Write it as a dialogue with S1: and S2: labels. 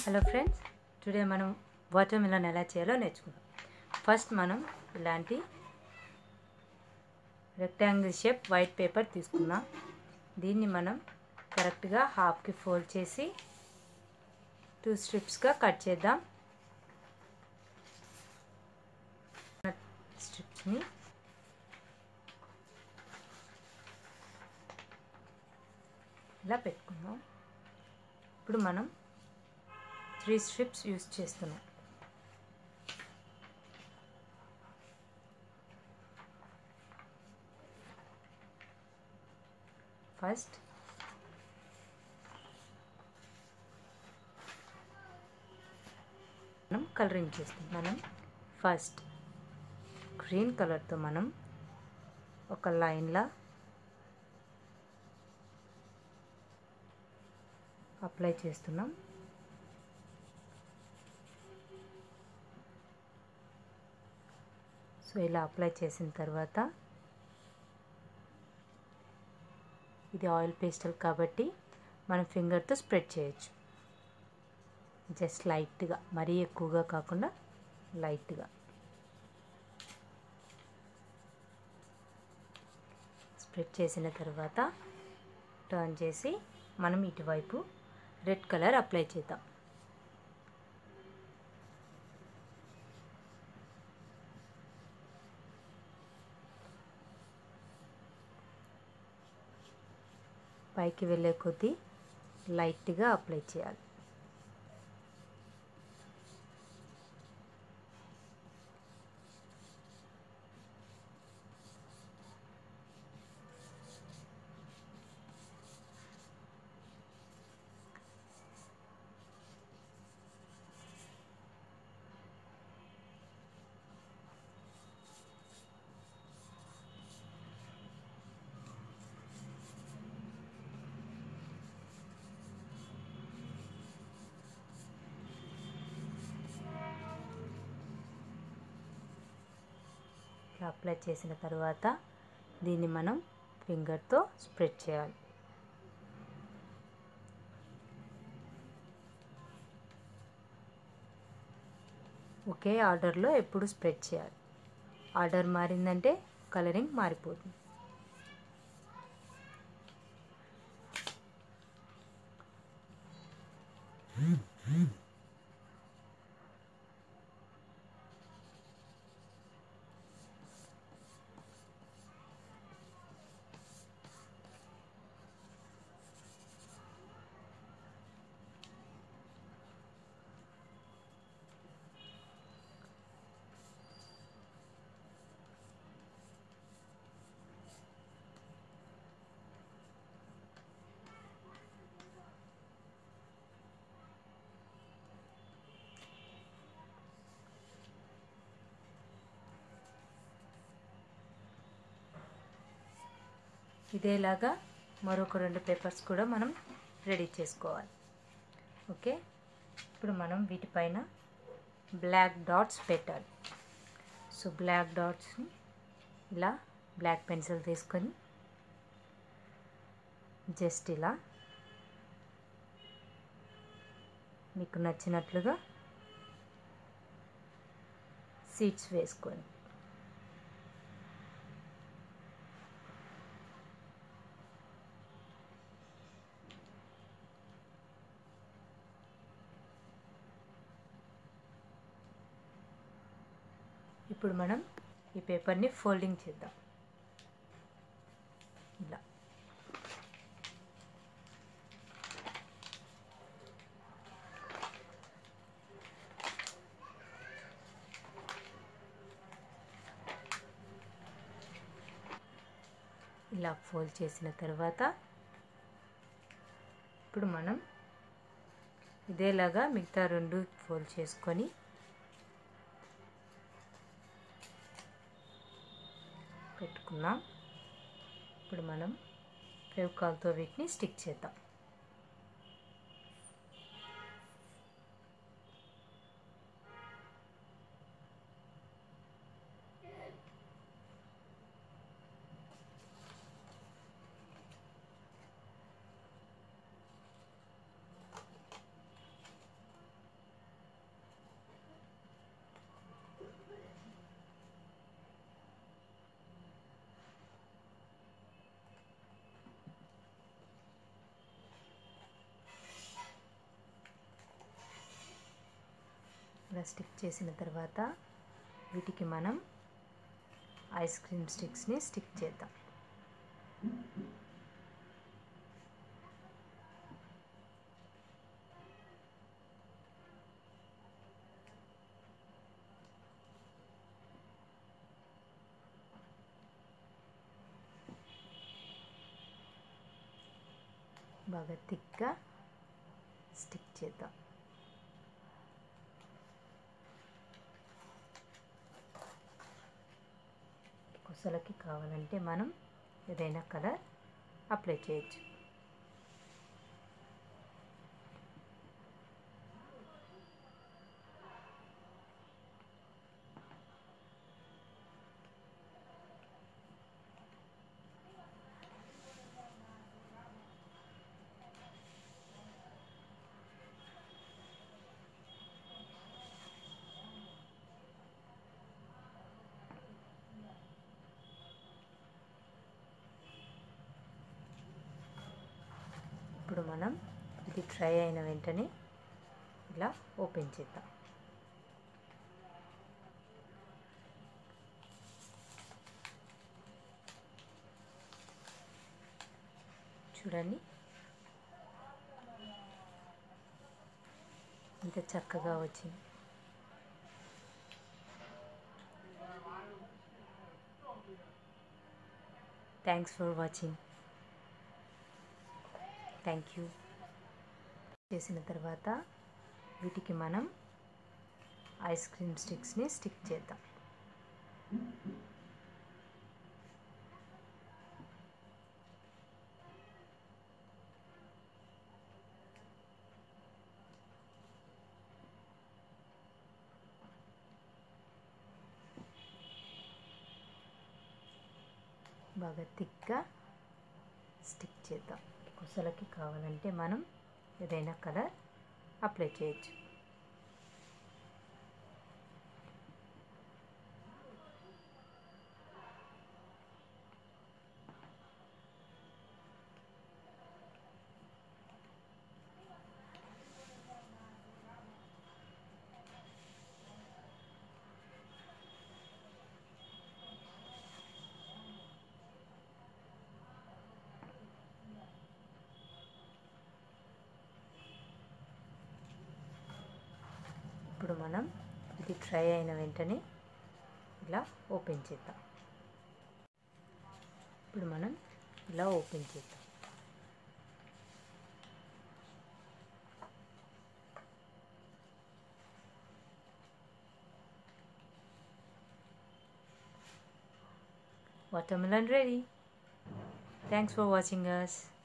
S1: hello friends today మనం watermelon ఎలా చేయాలో నేర్చుకుందాం ఫస్ట్ మనం ఇలాంటి రెక్టాంగిల్ షేప్ వైట్ పేపర్ తీసుకుందాం దీన్ని మనం కరెక్ట్గా హాఫ్కి ఫోల్డ్ చేసి టూ స్ట్రిప్స్గా కట్ చేద్దాం స్ట్రిప్స్ని ఇలా పెట్టుకుందాం ఇప్పుడు మనం త్రీ స్ట్రిప్స్ యూస్ చేస్తున్నాం ఫస్ట్ మనం కలరింగ్ చేస్తాం మనం ఫస్ట్ గ్రీన్ కలర్తో మనం ఒక లైన్లా అప్లై చేస్తున్నాం సో ఇలా అప్లై చేసిన తర్వాత ఇది ఆయిల్ పేస్టల్ కాబట్టి మనం ఫింగర్తో స్ప్రెడ్ చేయొచ్చు జస్ట్ లైట్గా మరీ ఎక్కువగా కాకుండా లైట్గా స్ప్రెడ్ చేసిన తర్వాత టర్న్ చేసి మనం ఇటువైపు రెడ్ కలర్ అప్లై చేద్దాం పైకి వెళ్ళే కొద్దీ లైట్గా అప్లై చేయాలి ఇట్లా అప్లై చేసిన తర్వాత దీన్ని మనం ఫింగర్తో స్ప్రెడ్ చేయాలి ఒకే ఆర్డర్లో ఎప్పుడు స్ప్రెడ్ చేయాలి ఆర్డర్ మారిందంటే కలరింగ్ మారిపోతుంది ఇదేలాగా మరొక రెండు పేపర్స్ కూడా మనం రెడీ చేసుకోవాలి ఓకే ఇప్పుడు మనం వీటిపైన బ్లాక్ డాట్స్ పెట్టాలి సో బ్లాక్ డాట్స్ని ఇలా బ్లాక్ పెన్సిల్ తీసుకొని జస్ట్ ఇలా మీకు నచ్చినట్లుగా సీడ్స్ వేసుకోండి ఇప్పుడు మనం ఈ పేపర్ని ఫోల్డింగ్ చేద్దాం ఇలా ఇలా ఫోల్డ్ చేసిన తర్వాత ఇప్పుడు మనం ఇదేలాగా మిగతా రెండు ఫోల్డ్ చేసుకొని పెట్టుకున్నాం ఇప్పుడు మనం ఫెవికాల్తో వీటిని స్టిక్ చేద్దాం ఇలా స్టిక్ చేసిన తర్వాత వీటికి మనం ఐస్ క్రీమ్ స్టిక్స్ని స్టిక్ చేద్దాం బాగా థిక్గా స్టిక్ చేద్దాం కొసలకి కావాలంటే మనం ఏదైనా కలర్ అప్లై చేయొచ్చు ఇప్పుడు మనం ఇది ఫ్రై అయిన వెంటనే ఇలా ఓపెన్ చేద్దాం చూడండి ఇంత చక్కగా వచ్చింది thanks for watching thank you చేసిన తర్వాత వీటికి మనం ఐస్ క్రీమ్ స్టిక్స్ని స్టిక్ చేద్దాం బాగా థిక్గా స్టిక్ చేద్దాం కొసలకి కావాలంటే మనం ఏదైనా కలర్ అప్లై చేయొచ్చు ఇప్పుడు మనం ఇది ఫ్రై అయిన వెంటనే ఇలా ఓపెన్ చేద్దాం ఇప్పుడు మనం ఇలా ఓపెన్ చేద్దాం watermelon ready thanks for watching us